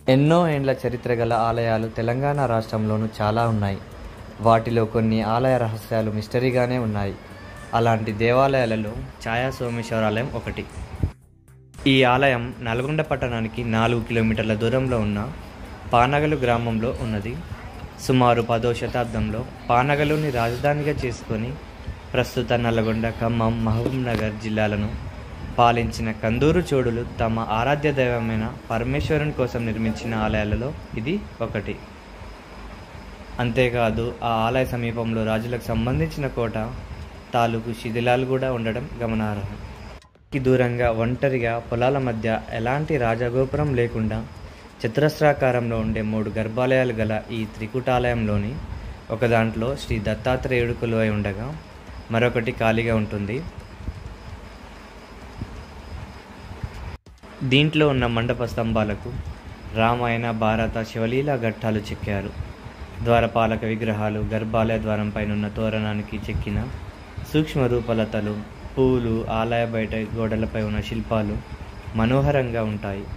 ఎన్నో ఏండ్ల చరిత్ర గల ఆలయాలు తెలంగాణ రాష్ట్రంలోనూ చాలా ఉన్నాయి వాటిలో కొన్ని ఆలయ రహస్యాలు మిస్టరీగానే ఉన్నాయి అలాంటి దేవాలయాలలో ఛాయా సోమేశ్వరాలయం ఒకటి ఈ ఆలయం నల్గొండ పట్టణానికి నాలుగు కిలోమీటర్ల దూరంలో ఉన్న పానగలు గ్రామంలో ఉన్నది సుమారు పదో శతాబ్దంలో పానగలుని రాజధానిగా చేసుకొని ప్రస్తుత నల్గొండ ఖమ్మం మహబూబ్ నగర్ జిల్లాలను పాలించిన కందూరు చోడులు తమ ఆరాధ్య దైవమైన పరమేశ్వరుని కోసం నిర్మించిన ఆలయాలలో ఇది ఒకటి అంతేకాదు ఆ ఆలయ సమీపంలో రాజులకు సంబంధించిన కోట తాలూకు శిథిలాలు కూడా ఉండడం గమనార్హం కి దూరంగా ఒంటరిగా పొలాల మధ్య ఎలాంటి రాజగోపురం లేకుండా చతురస్రాకారంలో ఉండే మూడు గర్భాలయాలు గల ఈ త్రికుటాలయంలోని ఒక దాంట్లో శ్రీ దత్తాత్రేయుడు కొలువై ఉండగా మరొకటి ఖాళీగా ఉంటుంది దీంట్లో ఉన్న మండప స్తంభాలకు రామాయణ భారత శివలీల ఘట్టాలు చెక్కారు ద్వారపాలక విగ్రహాలు గర్భాలయ ద్వారం పైనున్న తోరణానికి చెక్కిన సూక్ష్మ రూపలతలు పూలు ఆలయ బయట గోడలపై ఉన్న శిల్పాలు మనోహరంగా ఉంటాయి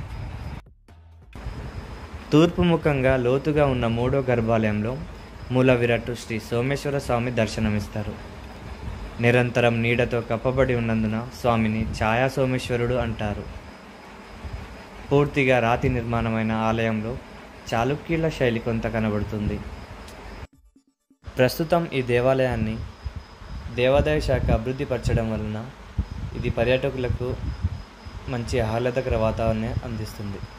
తూర్పు ముఖంగా లోతుగా ఉన్న మూడో గర్భాలయంలో మూల విరాట్టు శ్రీ సోమేశ్వర స్వామి దర్శనమిస్తారు నిరంతరం నీడతో కప్పబడి ఉన్నందున స్వామిని ఛాయా సోమేశ్వరుడు అంటారు పూర్తిగా రాతి నిర్మాణమైన ఆలయంలో చాళుక్యుల శైలి కొంత కనబడుతుంది ప్రస్తుతం ఈ దేవాలయాన్ని దేవాదాయ శాఖ అభివృద్ధి పరచడం వలన ఇది పర్యాటకులకు మంచి ఆహ్లాదకర వాతావరణాన్ని అందిస్తుంది